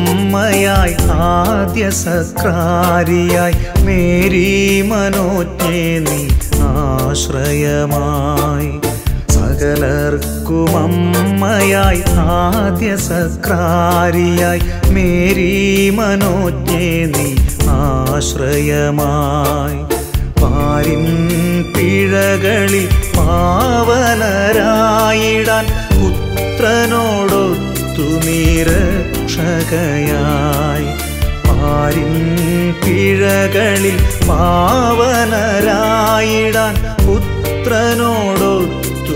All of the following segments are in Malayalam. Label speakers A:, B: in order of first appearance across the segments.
A: അമ്മയായി ആദ്യ സക്രാരിയായി മേരി മനോജ്ഞേ നീ ആശ്രയമായി സകലർക്കും അമ്മയായി ആദ്യ സക്രാരിയായി മേരി മനോജ്ഞേ നീ ആശ്രയമായി പാരിൻ പിഴകളിൽ പാവനരായിടാൻ പുത്രനോടൊത്തു നിരക്ഷകയായി പാരിൻ പിഴകളിൽ പാവനരായിടാൻ പുത്രനോടൊത്തു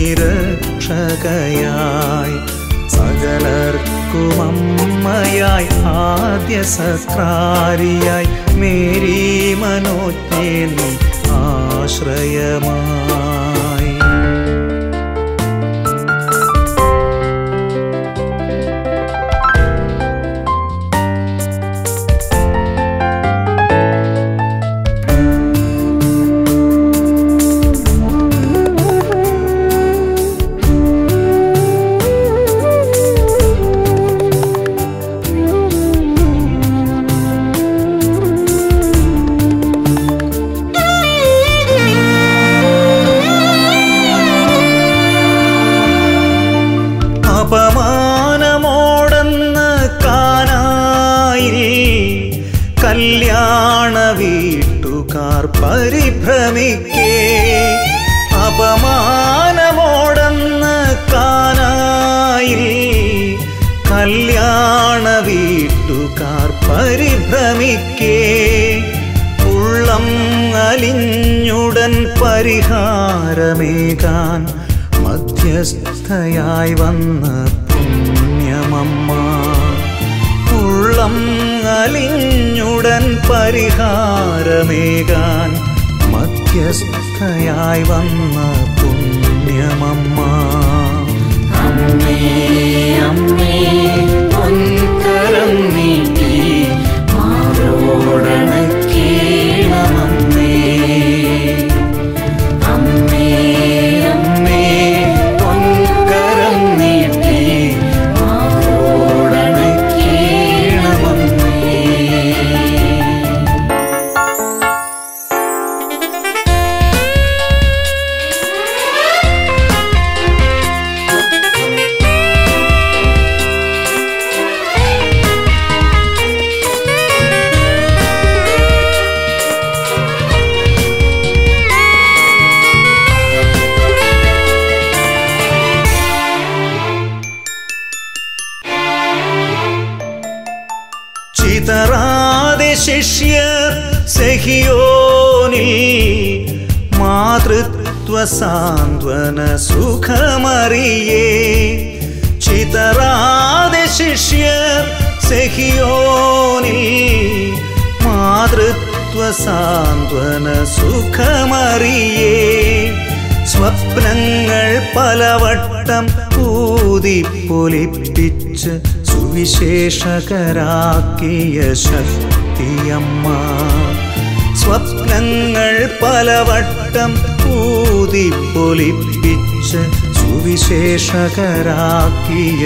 A: നിരക്ഷകയായി സകലർക്കും അമ്മയായി ആദ്യ സക്രാരിയായി മേരി മനോജ്ഞേ നീ ആശ്രയമായി അപമാനമോടെന്ന് കാനായിൽ കല്യാണ വീട്ടുകാർ പരിഭ്രമിക്കേ അപമാനമോടെന്ന് കാനായിൽ കല്യാണ വീട്ടുകാർ പരിഭ്രമിക്കേ ഉള്ളം അലിഞ്ഞുടൻ പരിഹാരമേകാൻ മധ്യസ്ഥയായി വന്ന പുണ്യമമ്മ ഉള്ളം അലിഞ്ഞുടൻ പരിഹാരമേകാൻ മധ്യസ്ഥയായി വന്ന പുണ്യമമ്മ അമ്മേ അമ്മേ പൊൻകരം നീട്ടി മാറോടണക്കേണമമ്മേ അമ്മേ അമ്മേ പൊൻകരം നീട്ടി മാറോടണക്കേണമമ്മേ ചിതറാതെ ശിഷ്യർ സഹിയോനിൽ മാതൃത്വ സാന്ത്വന സുഖമറിയേ ചിതറാതെ ശിഷ്യർ സഹിയോനിൽ മാതൃത്വ സാന്ത്വന സുഖമറിയേ സ്വപ്നങ്ങൾ പലവട്ടം ഊതിപ്പൊലിപ്പിച്ച് സുവിശേഷകരാക്കിയ ശക്തിയമ്മ സ്വപ്നങ്ങൾ പലവട്ടം ഊതിപ്പൊലിപ്പിച്ച് സുവിശേഷകരാക്കിയ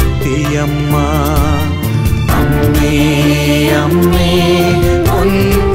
A: ശക്തിയമ്മ അമ്മേ അമ്മേ പൊൻ